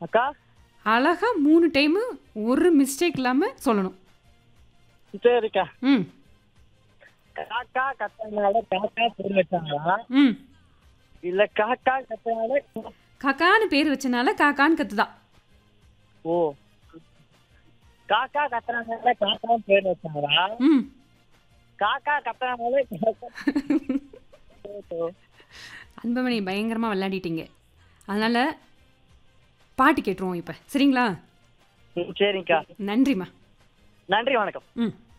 அக்கா அழகா மூணு டைமு ஒரு மிஸ்டேக் இல்லாமல் சொல்லணும் சரிக்கா ம் காக்கா கத்தனால காக்கா பேர் வச்சாங்களா ம் இல்ல காக்கா கத்தனால காக்கான்னு பேர் வச்சனால காக்கான்னு கத்துதா ஓ காக்கா கத்தனால காக்கா பேர் வச்சாங்களா ம் காக்கா கத்தனால காக்கா ஓ. அன்பமணி பயங்கரமாக விளையாடிட்டீங்க அதனால் பாட்டு கேட்டுருவோம் இப்போ சரிங்களா ம், சரிங்கக்கா நன்றிம்மா நன்றி வணக்கம் ம்